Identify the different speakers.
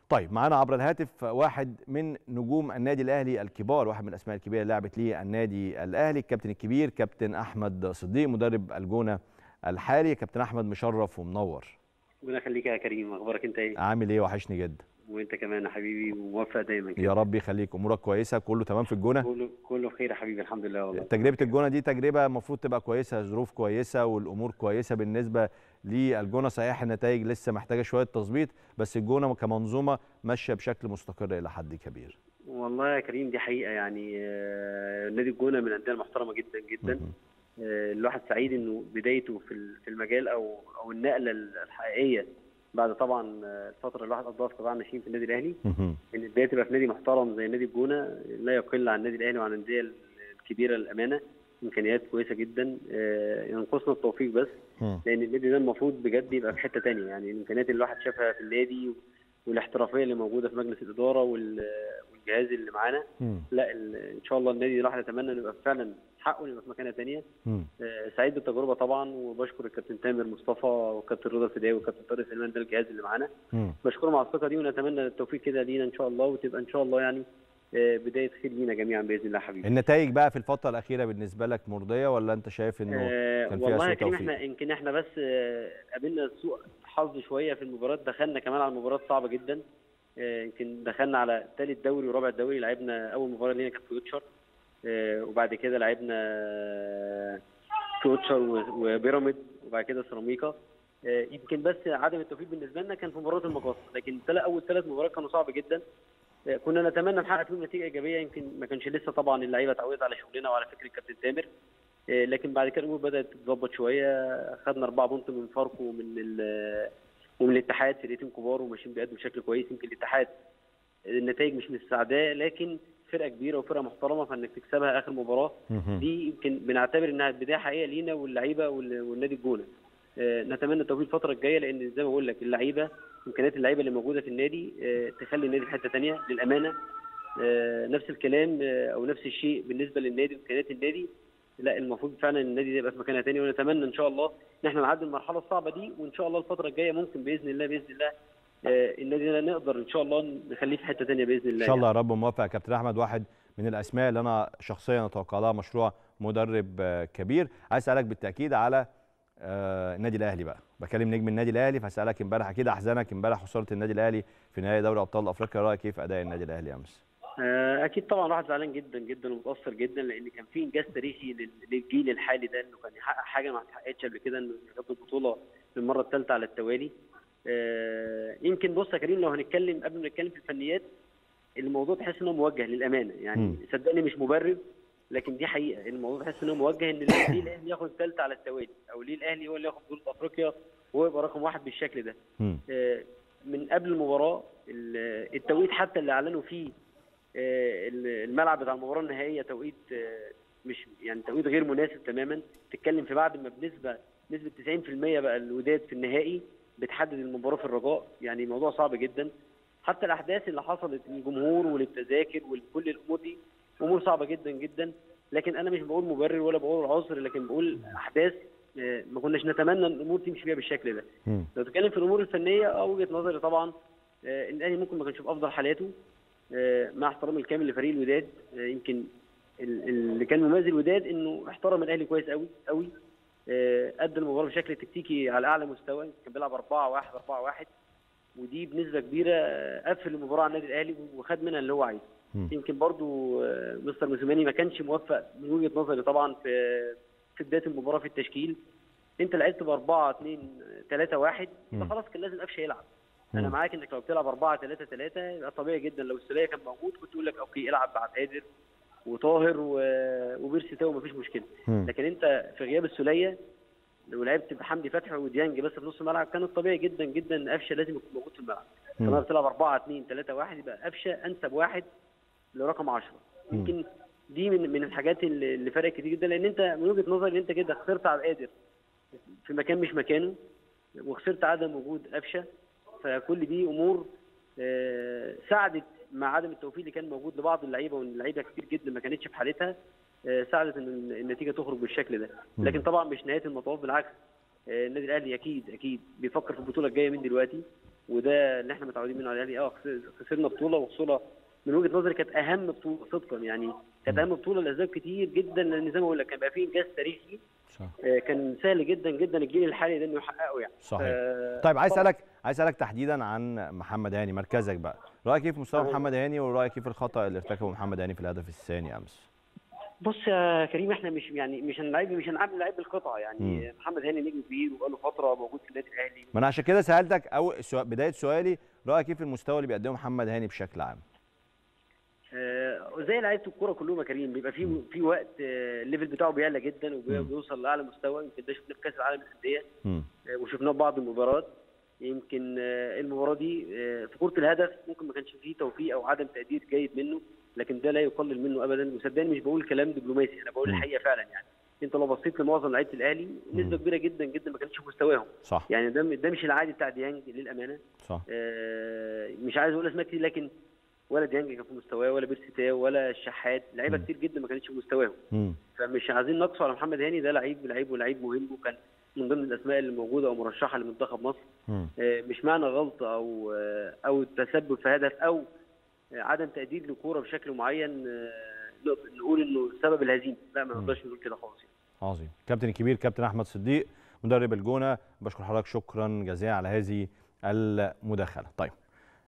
Speaker 1: طيب معانا عبر الهاتف واحد من نجوم النادي الاهلي الكبار واحد من الاسماء الكبيره اللي لعبت ليه النادي الاهلي الكابتن الكبير كابتن احمد صديق مدرب الجونه الحالي كابتن احمد مشرف ومنور
Speaker 2: ربنا يخليك يا كريم اخبارك انت ايه
Speaker 1: عامل ايه وحشني جدا
Speaker 2: وانت كمان يا حبيبي وموفق دايما كده
Speaker 1: يا رب يخليك امورك كويسه كله تمام في الجونه
Speaker 2: كله كله بخير يا حبيبي الحمد لله والله
Speaker 1: تجربه الجونه دي تجربه المفروض تبقى كويسه ظروف كويسه والامور كويسه بالنسبه للجونه صحيح النتائج لسه محتاجه شويه تظبيط بس الجونه كمنظومه ماشيه بشكل مستقر الى حد كبير
Speaker 2: والله يا كريم دي حقيقه يعني آه، نادي الجونه من الانديه المحترمه جدا جدا
Speaker 1: مهم.
Speaker 2: آه، الواحد سعيد انه بدايته في ال- في المجال او او النقله الحقيقيه بعد طبعا آه، الفتره اللي الواحد قضاها في قطاع الناشئين في النادي الاهلي
Speaker 1: مهم.
Speaker 2: ان البدايه تبقى في نادي محترم زي نادي الجونه لا يقل عن النادي الاهلي وعن الانديه الكبيره للامانه امكانيات كويسه جدا آه، ينقصنا التوفيق بس
Speaker 1: مم.
Speaker 2: لان النادي ده المفروض بجد يبقى في حته تانية يعني الامكانيات اللي الواحد شافها في النادي والاحترافيه اللي موجوده في مجلس الاداره وال- والجهاز اللي معانا
Speaker 1: مم.
Speaker 2: لا ال- ان شاء الله النادي ده الواحد يتمنى انه يبقى فعلا حقه يبقى في مكانه تانية
Speaker 1: مم.
Speaker 2: آه، سعيد بالتجربه طبعا وبشكر الكابتن تامر مصطفى والكابتن رضا الفداوي والكابتن طارق سليمان ده الجهاز اللي معانا
Speaker 1: مم.
Speaker 2: بشكرهم على الثقه دي ونتمنى التوفيق كده لينا ان شاء الله وتبقى ان شاء الله يعني آه، بدايه خير لينا جميعا باذن الله حبيبي
Speaker 1: النتائج بقى في الفتره الاخيره بالنسبه لك مرضيه ولا انت شايف انه
Speaker 2: آه
Speaker 1: كان فيها
Speaker 2: والله
Speaker 1: سوء
Speaker 2: يا كريم
Speaker 1: توفيق؟
Speaker 2: احنا يمكن احنا بس آه، قابلنا سوء حظ شويه في المباراه دخلنا كمان على مباراه صعبه جدا آه، يمكن دخلنا على ثالث دوري ورابع دوري لعبنا اول مباراه لينا كانت فيوتشر آه، وبعد كده لعبنا آه، فيوتشر و- وبيراميد وبعد كده سيراميكا آه، يمكن بس عدم التوفيق بالنسبه لنا كان في مباراه المقاصه لكن تلا- اول ثلاث مباريات كانوا صعب جدا آه، كنا نتمنى نحقق فيهم نتيجه ايجابيه يمكن ما كانش لسه طبعا اللعيبه اتعودت على شغلنا وعلى فكر الكابتن تامر آه، لكن بعد كده الامور بدات تتظبط شويه خدنا اربعه بونت من فاركو ومن ال- ومن الاتحاد فرقتين كبار وماشيين بيأدوا بشكل كويس يمكن الاتحاد النتائج مش مستعداه لكن فرقه كبيره وفرقه محترمه فانك تكسبها اخر مباراه
Speaker 1: مهم.
Speaker 2: دي يمكن بنعتبر انها بدايه حقيقيه لينا واللعيبه وال- والنادي الجونه آه، نتمنى التوفيق الفتره الجايه لان زي ما بقول لك اللعيبه امكانيات اللعيبه اللي موجوده في النادي آه، تخلي النادي في حته ثانيه للامانه آه، نفس الكلام آه، او نفس الشيء بالنسبه للنادي وامكانيات النادي لا المفروض فعلا النادي ده يبقى في مكانها ثاني ونتمنى ان شاء الله ان احنا نعدي المرحله الصعبه دي وان شاء الله الفتره الجايه ممكن باذن الله باذن الله آه، النادي ده نقدر ان شاء الله نخليه في حته ثانيه باذن الله
Speaker 1: ان شاء الله يا رب موفق يا كابتن احمد واحد من الاسماء اللي انا شخصيا اتوقع لها مشروع مدرب آه، كبير عايز اسالك بالتاكيد على آه، النادي الاهلي بقى بكلم نجم النادي الاهلي فاسالك امبارح اكيد احزنك امبارح خساره النادي الاهلي في نهائي دوري ابطال افريقيا رايك كيف اداء النادي الاهلي امس
Speaker 2: آه، اكيد طبعا الواحد زعلان جدا جدا ومتاثر جدا لان كان في انجاز تاريخي لل- للجيل الحالي ده انه كان يحقق حاجه ما اتحققتش قبل كده انه ياخد البطوله للمره الثالثه على التوالي آه، يمكن بص يا كريم لو هنتكلم قبل ما نتكلم في الفنيات الموضوع تحس انه موجه للامانه يعني
Speaker 1: مم.
Speaker 2: صدقني مش مبرر لكن دي حقيقه الموضوع تحس انه موجه ان ليه ليه الاهلي ياخد الثالثه على التوالي او ليه الاهلي هو اللي ياخد بطوله افريقيا وهو يبقى رقم واحد بالشكل ده
Speaker 1: مم.
Speaker 2: آه، من قبل المباراه ال- التوقيت حتى اللي اعلنوا فيه آه، الملعب بتاع المباراه النهائيه توقيت آه، مش يعني توقيت غير مناسب تماما تتكلم في بعد ما بنسبه نسبه 90% بقى الوداد في النهائي بتحدد المباراه في الرجاء يعني موضوع صعب جدا حتى الاحداث اللي حصلت للجمهور وللتذاكر ولكل الامور دي امور صعبه جدا جدا لكن انا مش بقول مبرر ولا بقول عذر لكن بقول احداث آه، ما كناش نتمنى ان الامور تمشي بيها بالشكل ده
Speaker 1: مم.
Speaker 2: لو تتكلم في الامور الفنيه اه وجهه نظري طبعا آه، الاهلي ممكن ما كانش في افضل حالاته آه، مع احترامي الكامل لفريق الوداد آه، يمكن ال- اللي كان مميز الوداد انه احترم الاهلي كويس قوي قوي آه، ادى المباراه بشكل تكتيكي على اعلى مستوى كان بيلعب 4 1 4 1 ودي بنسبه كبيره آه، قفل المباراه على النادي الاهلي وخد منها اللي هو عايزه
Speaker 1: مم.
Speaker 2: يمكن برضو آه، مستر موسيماني ما كانش موفق من وجهه نظري طبعا في في بدايه المباراه في التشكيل انت لعبت ب 4 2 3 1
Speaker 1: مم.
Speaker 2: يبقى خلاص كان لازم قفشه يلعب
Speaker 1: مم.
Speaker 2: انا معاك انك لو بتلعب 4 3 3 يبقى طبيعي جدا لو السوليه كان موجود كنت اقول لك اوكي العب بعد قادر وطاهر و- وبيرسي تاو مفيش مشكله
Speaker 1: مم.
Speaker 2: لكن انت في غياب السوليه لو لعبت بحمدي فتحي وديانج بس في نص الملعب كان الطبيعي جدا جدا ان قفشه لازم يكون موجود في الملعب
Speaker 1: مم.
Speaker 2: كمان بتلعب 4 2 3 1 يبقى قفشه انسب واحد لرقم 10
Speaker 1: مم.
Speaker 2: يمكن دي من من الحاجات اللي اللي فرقت كتير جدا لان انت من وجهه نظري ان انت كده خسرت على القادر في مكان مش مكانه وخسرت عدم وجود قفشه فكل دي امور آه، ساعدت مع عدم التوفيق اللي كان موجود لبعض اللعيبه واللعيبه كتير جدا ما كانتش في حالتها آه، ساعدت ان النتيجه تخرج بالشكل ده لكن طبعا مش نهايه المطاف بالعكس آه، النادي الاهلي اكيد اكيد بيفكر في البطوله الجايه من دلوقتي وده اللي احنا متعودين منه على الاهلي اه خس- خسرنا بطوله وبطوله من وجهه نظري كانت اهم بطوله صدقا يعني كانت اهم بطوله لاسباب كتير جدا لان زي ما بقول لك كان بقى في انجاز تاريخي
Speaker 1: صح.
Speaker 2: آه، كان سهل جدا جدا الجيل الحالي ده انه يحققه يعني
Speaker 1: صحيح
Speaker 2: آه،
Speaker 1: طيب عايز
Speaker 2: طبعاً.
Speaker 1: اسالك عايز اسالك تحديدا عن محمد هاني مركزك بقى رايك ايه في مستوى
Speaker 2: أهو.
Speaker 1: محمد هاني ورايك ايه في الخطا اللي ارتكبه محمد هاني في الهدف الثاني امس
Speaker 2: بص يا كريم احنا مش يعني مش هنلعب مش هنلعب لعيب القطعه يعني
Speaker 1: مم.
Speaker 2: محمد هاني نجم كبير وبقاله فتره موجود في النادي الاهلي
Speaker 1: ما انا عشان كده سالتك او سو... بدايه سؤالي رايك ايه في المستوى اللي بيقدمه محمد هاني بشكل عام
Speaker 2: آه، زي لعيبه الكوره كلهم يا كريم بيبقى في في وقت آه، الليفل بتاعه بيعلى جدا
Speaker 1: مم.
Speaker 2: وبيوصل لاعلى مستوى يمكن ده شفناه في كاس العالم للانديه
Speaker 1: مم.
Speaker 2: آه، وشفناه في بعض المباريات يمكن آه، المباراه دي آه، في كره الهدف ممكن ما كانش فيه توفيق او عدم تقدير جيد منه لكن ده لا يقلل منه ابدا وصدقني مش بقول كلام دبلوماسي انا بقول
Speaker 1: مم.
Speaker 2: الحقيقه فعلا يعني انت لو بصيت لمعظم لعيبه الاهلي نسبه كبيره جدا جدا ما كانتش في مستواهم
Speaker 1: صح
Speaker 2: يعني ده ده مش العادي بتاع ديانج للامانه
Speaker 1: صح
Speaker 2: آه، مش عايز اقول اسماء كتير لكن ولا ديانج كان في مستواه ولا بيرسي تاو ولا الشحات لعيبه
Speaker 1: مم.
Speaker 2: كتير جدا ما كانتش في مستواهم
Speaker 1: مم.
Speaker 2: فمش عايزين نقصوا على محمد هاني ده لعيب لعيب ولعيب مهم وكان من ضمن الاسماء اللي موجوده او مرشحه لمنتخب مصر
Speaker 1: مم.
Speaker 2: آه، مش معنى غلطه او آه، او التسبب في هدف او آه، عدم تقدير لكوره بشكل معين آه، نقدر نقول انه سبب الهزيمه لا ما
Speaker 1: مم.
Speaker 2: نقدرش نقول كده خالص يعني.
Speaker 1: عظيم كابتن الكبير كابتن احمد صديق مدرب الجونه بشكر حضرتك شكرا جزيلا على هذه المداخله طيب